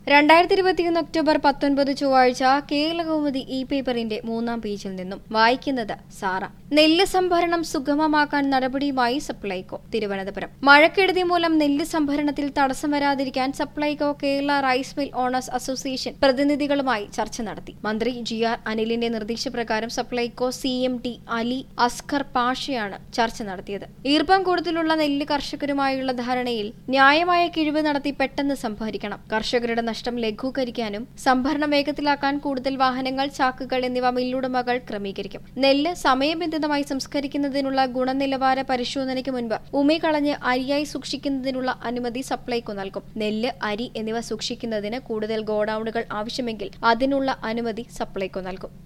രണ്ടായിരത്തി ഇരുപത്തിയൊന്ന് ഒക്ടോബർ പത്തൊൻപത് ചൊവ്വാഴ്ച കേരളകൗമുദി ഇ പേപ്പറിന്റെ മൂന്നാം പേജിൽ നിന്നും വായിക്കുന്നത് സാറ നെല്ല് സംഭരണം സുഗമമാക്കാൻ നടപടിയുമായി സപ്ലൈകോ തിരുവനന്തപുരം മഴക്കെടുതി മൂലം നെല്ല് സംഭരണത്തിൽ തടസ്സം വരാതിരിക്കാൻ Supplyco Kerala rice mill owners association പ്രതിനിധികളുമായി ചർച്ച നടത്തി മന്ത്രി ജി ആർ അനിലിന്റെ നിർദ്ദേശപ്രകാരം Supplyco C M T Ali Askar പാഷയാണ് ചർച്ച നടത്തിയത് ഈർപ്പം കൂടുതലുള്ള നെല്ല് കർഷകരുമായുള്ള ധാരണയിൽ ന്യായമായ കിഴിവ് നടത്തി പെട്ടെന്ന് സംഭരിക്കണം കർഷകരുടെ നഷ്ടം ലഘൂകരിക്കാനും സംഭരണം വേഗത്തിലാക്കാൻ കൂടുതൽ വാഹനങ്ങൾ ചാക്കുകൾ എന്നിവ മില്ലുടമകൾ ക്രമീകരിക്കും നെല്ല് സമയബന്ധിതമായി സംസ്കരിക്കുന്നതിനുള്ള ഗുണനിലവാര പരിശോധനയ്ക്ക് മുൻപ് ഉമി കളഞ്ഞ് അരിയായി സൂക്ഷിക്കുന്നതിനുള്ള അനുമതി സപ്ലൈകോ നൽകും നെല്ല് അരി എന്നിവ സൂക്ഷിക്കുന്നതിന് കൂടുതൽ ഗോഡൌണുകൾ ആവശ്യമെങ്കിൽ അതിനുള്ള അനുമതി സപ്ലൈകോ നൽകും